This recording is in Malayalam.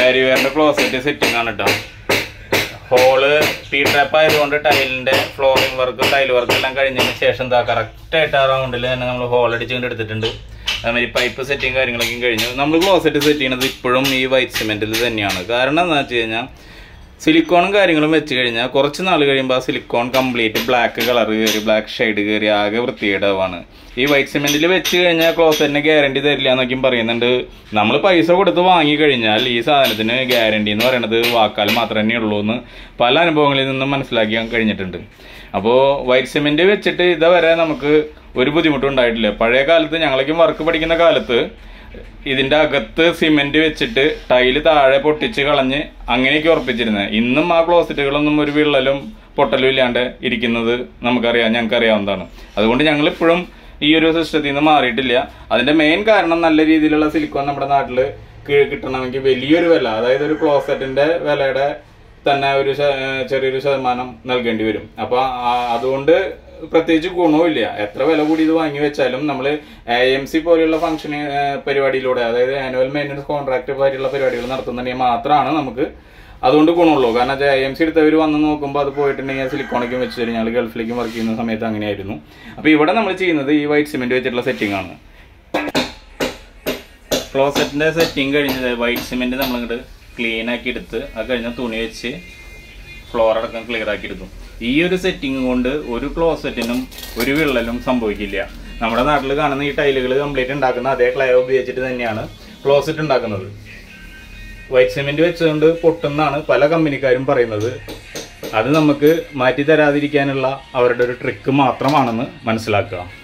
പാരിവെയറിന്റെ ക്ലോസറ്റ് സെറ്റിംഗ് ആണ് കേട്ടോ ഹോള് പി ട്രാപ്പ് ആയതുകൊണ്ട് ടൈലിന്റെ ഫ്ലോറിംഗ് വർക്ക് ടൈൽ വർക്ക് എല്ലാം കഴിഞ്ഞതിന് ശേഷം എന്താ കറക്റ്റ് ആയിട്ട് ആ റൗണ്ടിൽ തന്നെ നമ്മൾ ഹോൾ അടിച്ചുകൊണ്ട് എടുത്തിട്ടുണ്ട് അതുമാതിരി പൈപ്പ് സെറ്റിങ് കാര്യങ്ങളൊക്കെ കഴിഞ്ഞു നമ്മൾ ക്ലോസറ്റ് സെറ്റ് ചെയ്യുന്നത് ഇപ്പോഴും ഈ വൈറ്റ് സിമെന്റിൽ തന്നെയാണ് കാരണം എന്താ വെച്ച് കഴിഞ്ഞാൽ സിലിക്കോണും കാര്യങ്ങളും വെച്ച് കഴിഞ്ഞാൽ കുറച്ച് നാൾ കഴിയുമ്പോൾ ആ സിലിക്കോൺ കംപ്ലീറ്റ് ബ്ലാക്ക് കളർ കയറി ബ്ലാക്ക് ഷെയ്ഡ് കയറി ആകെ വൃത്തികേടാവാണ് ഈ വൈറ്റ് സിമെന്റിൽ വെച്ച് കഴിഞ്ഞാൽ ക്ലോസറ്റിന് ഗ്യാരണ്ടി തരില്ല എന്നൊക്കെയും പറയുന്നുണ്ട് നമ്മൾ പൈസ കൊടുത്ത് വാങ്ങി കഴിഞ്ഞാൽ ഈ സാധനത്തിന് ഗ്യാരണ്ടി എന്ന് പറയുന്നത് വാക്കാൽ മാത്രമേ തന്നെ ഉള്ളൂ എന്ന് പല അനുഭവങ്ങളിൽ നിന്നും മനസ്സിലാക്കിയാൻ കഴിഞ്ഞിട്ടുണ്ട് അപ്പോൾ വൈറ്റ് സിമെന്റ് വെച്ചിട്ട് ഇതുവരെ നമുക്ക് ഒരു ബുദ്ധിമുട്ടും ഉണ്ടായിട്ടില്ല പഴയ കാലത്ത് ഞങ്ങളൊക്കെ വർക്ക് പഠിക്കുന്ന കാലത്ത് ഇതിന്റെ അകത്ത് സിമെന്റ് വെച്ചിട്ട് ടൈല് താഴെ പൊട്ടിച്ച് കളഞ്ഞ് അങ്ങനെയൊക്കെ ഉറപ്പിച്ചിരുന്നത് ഇന്നും ആ ക്ലോസറ്റുകളൊന്നും ഒരു വിള്ളലും പൊട്ടലും ഇല്ലാണ്ട് ഇരിക്കുന്നത് നമുക്കറിയാം ഞങ്ങൾക്ക് അറിയാവുന്നതാണ് അതുകൊണ്ട് ഞങ്ങൾ ഇപ്പോഴും ഈ ഒരു സിസ്റ്റത്തിൽ നിന്ന് മാറിയിട്ടില്ല അതിന്റെ മെയിൻ കാരണം നല്ല രീതിയിലുള്ള സിലിക്കോൺ നമ്മുടെ നാട്ടിൽ കിട്ടണമെങ്കിൽ വലിയൊരു വില അതായത് ഒരു ക്ലോസറ്റിന്റെ വിലയുടെ തന്നെ ഒരു ശ- ഏഹ് ചെറിയൊരു ശതമാനം നൽകേണ്ടി വരും അപ്പൊ ആ- അതുകൊണ്ട് പ്രത്യേകിച്ച് ഗുണവുമില്ല എത്ര വില കൂടി ഇത് വാങ്ങി വെച്ചാലും നമ്മൾ എ എം സി പോലെയുള്ള ഫംഗ്ഷൻ പരിപാടിയിലൂടെ അതായത് ആനുവൽ മെയിൻ്റനൻസ് കോൺട്രാക്ട് പോലെയുള്ള പരിപാടികൾ നടത്തുന്നുണ്ടെങ്കിൽ മാത്രമാണ് നമുക്ക് അതുകൊണ്ട് ഗുണമുള്ളൂ കാരണം എ എം സി എടുത്തവർ വന്ന് നോക്കുമ്പോൾ അത് പോയിട്ടുണ്ടെങ്കിൽ സിലിക്കോണൊക്കെ വെച്ച് തരും ഞങ്ങൾ ഗൾഫിലേക്ക് വർക്ക് ചെയ്യുന്ന സമയത്ത് അങ്ങനെയായിരുന്നു അപ്പോൾ ഇവിടെ നമ്മൾ ചെയ്യുന്നത് ഈ വൈറ്റ് സിമെന്റ് വെച്ചിട്ടുള്ള സെറ്റിംഗ് ആണ് ക്ലോസറ്റിന്റെ സെറ്റിംഗ് കഴിഞ്ഞത് വൈറ്റ് സിമെന്റ് നമ്മളിങ്ങോട്ട് ക്ലീൻ ആക്കി എടുത്ത് അത് കഴിഞ്ഞ തുണി വെച്ച് ഫ്ലോർ അടക്കം ക്ലിയർ ആക്കി എടുക്കും ഈ ഒരു സെറ്റിംഗ് കൊണ്ട് ഒരു ക്ലോസറ്റിനും ഒരു വിള്ളലും സംഭവിക്കില്ല നമ്മുടെ നാട്ടിൽ കാണുന്ന ഈ ടൈലുകൾ കംപ്ലീറ്റ് ഉണ്ടാക്കുന്ന അതേ ക്ലേ ഉപയോഗിച്ചിട്ട് തന്നെയാണ് ക്ലോസറ്റ് ഉണ്ടാക്കുന്നത് വൈറ്റ് സിമെന്റ് വെച്ചുകൊണ്ട് പൊട്ടുന്നാണ് പല കമ്പനിക്കാരും പറയുന്നത് അത് നമുക്ക് മാറ്റി തരാതിരിക്കാനുള്ള അവരുടെ ഒരു ട്രിക്ക് മാത്രമാണെന്ന് മനസ്സിലാക്കുക